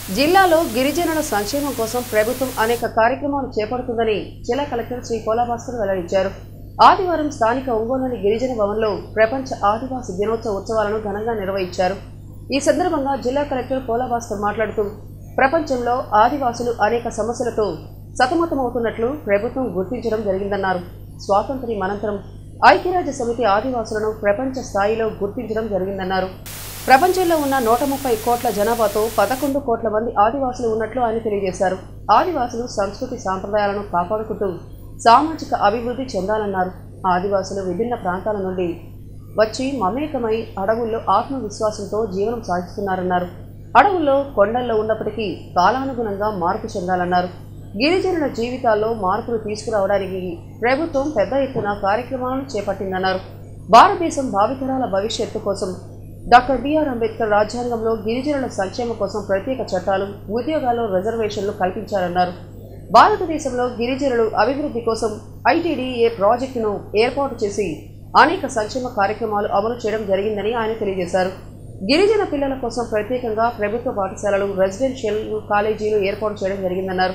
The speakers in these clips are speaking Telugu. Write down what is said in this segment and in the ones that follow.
జిల్లాలో గిరిజనుల సంక్షేమం కోసం ప్రభుత్వం అనేక కార్యక్రమాలు చేపడుతుందని జిల్లా కలెక్టర్ శ్రీ కోలాభాస్కర్ వెల్లడించారు ఆదివారం స్థానిక ఒంగోలులోని గిరిజన భవన్లో ప్రపంచ ఆదివాసి దినోత్సవ ఉత్సవాలను ఘనంగా నిర్వహించారు ఈ సందర్భంగా జిల్లా కలెక్టర్ పోలాభాస్కర్ మాట్లాడుతూ ప్రపంచంలో ఆదివాసులు అనేక సమస్యలతో సతమతమవుతున్నట్లు ప్రభుత్వం గుర్తించడం జరిగిందన్నారు స్వాతంత్ర్యం అనంతరం ఐక్యరాజ్య సమితి ఆదివాసులను ప్రపంచ స్థాయిలో గుర్తించడం జరిగిందన్నారు ప్రపంచంలో ఉన్న నూట ముప్పై కోట్ల జనాభాతో పదకొండు కోట్ల మంది ఆదివాసులు ఉన్నట్లు ఆయన తెలియజేశారు ఆదివాసులు సంస్కృతి సాంప్రదాయాలను కాపాడుకుంటూ సామాజిక అభివృద్ధి చెందాలన్నారు ఆదివాసులు విభిన్న ప్రాంతాల నుండి వచ్చి మమేకమై అడవుల్లో ఆత్మవిశ్వాసంతో జీవనం సాగిస్తున్నారన్నారు అడవుల్లో కొండల్లో ఉన్నప్పటికీ కాలానుగుణంగా మార్పు చెందాలన్నారు గిరిజనుల జీవితాల్లో మార్పులు తీసుకురావడానికి ప్రభుత్వం పెద్ద ఎత్తున కార్యక్రమాలను చేపట్టిందన్నారు భారతదేశం భావితరాల భవిష్యత్తు కోసం డాక్టర్ బిఆర్ అంబేద్కర్ రాజ్యాంగంలో గిరిజనుల సంక్షేమం కోసం ప్రత్యేక చట్టాలు ఉద్యోగాల్లో రిజర్వేషన్లు కల్పించారన్నారు భారతదేశంలో గిరిజనులు అభివృద్ధి కోసం ఐటీడీఏ ప్రాజెక్టును ఏర్పాటు చేసి అనేక సంక్షేమ కార్యక్రమాలు అమలు చేయడం జరిగిందని ఆయన తెలియజేశారు గిరిజన పిల్లల కోసం ప్రత్యేకంగా ప్రభుత్వ పాఠశాలలు రెసిడెన్షియల్ కాలేజీలు ఏర్పాటు చేయడం జరిగిందన్నారు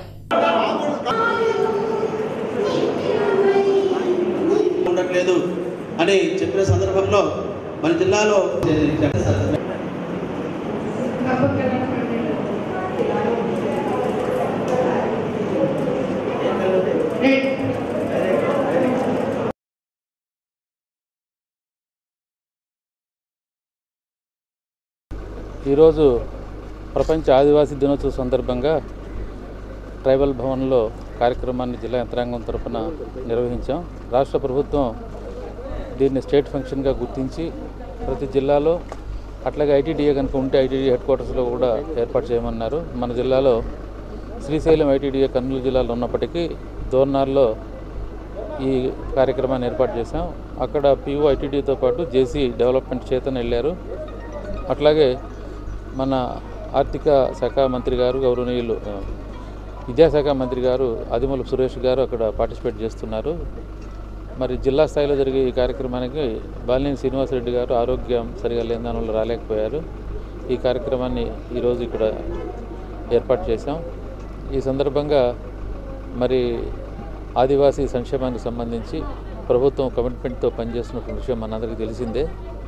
ఉండట్లేదు అని చెప్పిన సందర్భంలో మన జిల్లాలో ఈరోజు ప్రపంచ ఆదివాసీ దినోత్సవ సందర్భంగా ట్రైబల్ భవన్లో కార్యక్రమాన్ని జిల్లా యంత్రాంగం తరపున నిర్వహించాం రాష్ట్ర ప్రభుత్వం దీన్ని స్టేట్ ఫంక్షన్గా గుర్తించి ప్రతి జిల్లాలో అట్లాగే ఐటీడీఏ కనుక ఉంటే ఐటీడీ హెడ్ క్వార్టర్స్లో కూడా ఏర్పాటు చేయమన్నారు మన జిల్లాలో శ్రీశైలం ఐటీడీఏ కర్నూలు జిల్లాలో ఉన్నప్పటికీ దోర్నార్లో ఈ కార్యక్రమాన్ని ఏర్పాటు చేశాం అక్కడ పిఓ ఐటీడీతో పాటు జేసీ డెవలప్మెంట్ చేతన వెళ్ళారు అట్లాగే మన ఆర్థిక శాఖ మంత్రి గారు గౌరవనీయులు ఆ, విద్యాశాఖ మంత్రి గారు ఆదిమూలపు సురేష్ గారు అక్కడ పార్టిసిపేట్ చేస్తున్నారు మరి జిల్లా స్థాయిలో జరిగే ఈ కార్యక్రమానికి బాలినేని శ్రీనివాసరెడ్డి గారు ఆరోగ్యం సరిగా లేని దానివల్ల రాలేకపోయారు ఈ కార్యక్రమాన్ని ఈరోజు ఇక్కడ ఏర్పాటు చేశాం ఈ సందర్భంగా మరి ఆదివాసీ సంక్షేమానికి సంబంధించి ప్రభుత్వం కమిట్మెంట్తో పనిచేస్తున్న విషయం మనందరికీ తెలిసిందే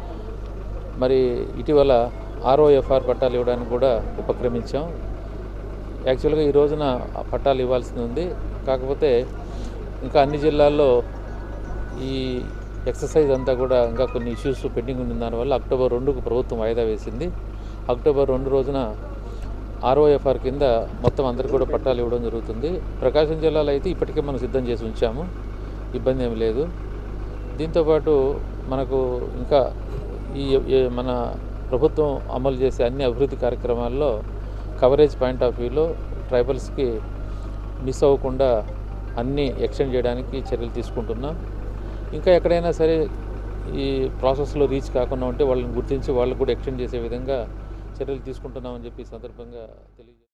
మరి ఇటీవల ఆర్ఓఎఫ్ఆర్ పట్టాలు ఇవ్వడానికి కూడా ఉపక్రమించాం యాక్చువల్గా ఈ రోజున ఆ పట్టాలు ఇవ్వాల్సింది ఉంది కాకపోతే ఇంకా అన్ని జిల్లాల్లో ఈ ఎక్సర్సైజ్ అంతా కూడా ఇంకా కొన్ని ఇష్యూస్ పెండింగ్ ఉన్న దానివల్ల అక్టోబర్ రెండుకు ప్రభుత్వం వాయిదా వేసింది అక్టోబర్ రెండు రోజున ఆర్ఓఎఫ్ఆర్ కింద మొత్తం అందరికి కూడా పట్టాలు ఇవ్వడం జరుగుతుంది ప్రకాశం జిల్లాలో అయితే ఇప్పటికే మనం సిద్ధం చేసి ఉంచాము ఇబ్బంది ఏమి లేదు దీంతోపాటు మనకు ఇంకా ఈ ఈ- మన ప్రభుత్వం అమలు చేసే అన్ని అభివృద్ధి కార్యక్రమాల్లో కవరేజ్ పాయింట్ ఆఫ్ వ్యూలో ట్రైబల్స్కి మిస్ అవ్వకుండా అన్నీ ఎక్స్టెండ్ చేయడానికి చర్యలు తీసుకుంటున్నాం ఇంకా ఎక్కడైనా సరే ఈ ప్రాసెస్లో రీచ్ కాకుండా ఉంటే వాళ్ళని గుర్తించి వాళ్ళకు కూడా ఎక్స్టెండ్ చేసే విధంగా చర్యలు తీసుకుంటున్నామని చెప్పి ఈ సందర్భంగా తెలియజేస్తాను